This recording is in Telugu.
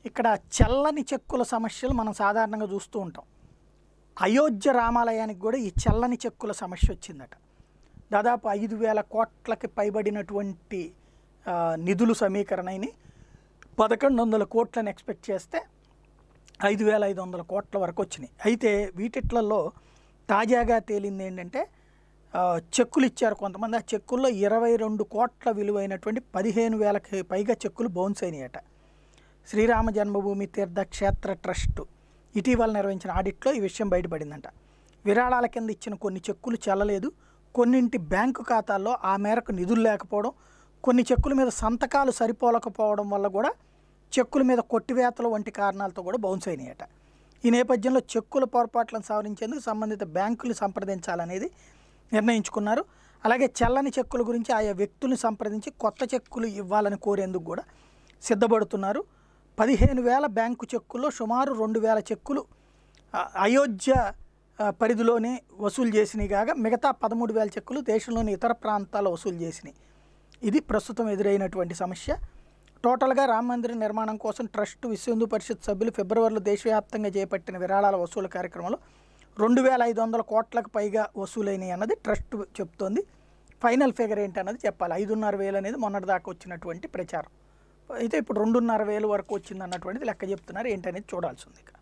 ఇక్కడ చల్లని చెక్కుల సమస్యలు మనం సాధారణంగా చూస్తూ ఉంటాం అయోధ్య రామాలయానికి కూడా ఈ చల్లని చెక్కుల సమస్య వచ్చిందట దాదాపు ఐదు వేల కోట్లకి పైబడినటువంటి ఆ, నిధులు సమీకరణని పదకొండు వందల కోట్లని ఎక్స్పెక్ట్ చేస్తే ఐదు వేల ఐదు వందల కోట్ల వరకు వచ్చినాయి అయితే వీటిట్లలో తాజాగా తేలింది ఏంటంటే ఆ, చెక్కులు ఇచ్చారు కొంతమంది ఆ చెక్కుల్లో ఇరవై రెండు కోట్ల విలువైనటువంటి పదిహేను వేలకి పైగా చెక్కులు బౌన్స్ అయినాయట శ్రీరామ జన్మభూమి తీర్థ క్షేత్ర ట్రస్ట్ ఇటీవల నిర్వహించిన ఆడిట్లో ఈ విషయం బయటపడిందంట విరాళాల కింద ఇచ్చిన కొన్ని చెక్కులు చెల్లలేదు కొన్నింటి బ్యాంకు ఖాతాల్లో ఆ మేరకు నిధులు లేకపోవడం కొన్ని చెక్కుల మీద సంతకాలు సరిపోలకపోవడం వల్ల కూడా చెక్కుల మీద కొట్టివేతలు వంటి కారణాలతో కూడా బౌన్స్ అయినాయట ఈ నేపథ్యంలో చెక్కుల పొరపాట్లను సవరించేందుకు సంబంధిత బ్యాంకులు సంప్రదించాలనేది నిర్ణయించుకున్నారు అలాగే చెల్లని చెక్కుల గురించి ఆయా వ్యక్తుల్ని సంప్రదించి కొత్త చెక్కులు ఇవ్వాలని కోరేందుకు కూడా సిద్ధపడుతున్నారు పదిహేను వేల బ్యాంకు చెక్కుల్లో సుమారు రెండు వేల చెక్కులు ఆ, అయోధ్య ఆ, పరిధిలోనే వసూలు చేసినాయి కాగా మిగతా పదమూడు వేల చెక్కులు దేశంలోని ఇతర ప్రాంతాల్లో వసూలు చేసినాయి ఇది ప్రస్తుతం ఎదురైనటువంటి సమస్య టోటల్గా రామ మందిర నిర్మాణం కోసం ట్రస్ట్ విశ్వ హిందూ పరిషత్ సభ్యులు ఫిబ్రవరిలో దేశవ్యాప్తంగా చేపట్టిన విరాళాల వసూలు కార్యక్రమంలో రెండు వేల ఐదు వందల కోట్లకు పైగా వసూలైనవి అన్నది ట్రస్ట్ చెప్తోంది ఫైనల్ ఫిగర్ ఏంటన్నది చెప్పాలి ఐదున్నర వేలు అనేది మొన్నటిదాకా వచ్చినటువంటి ప్రచారం అయితే ఇప్పుడు రెండున్నర వేలు వరకు వచ్చింది అన్నటువంటిది లెక్క చెప్తున్నారు ఏంటనేది చూడాల్సి ఉంది ఇక.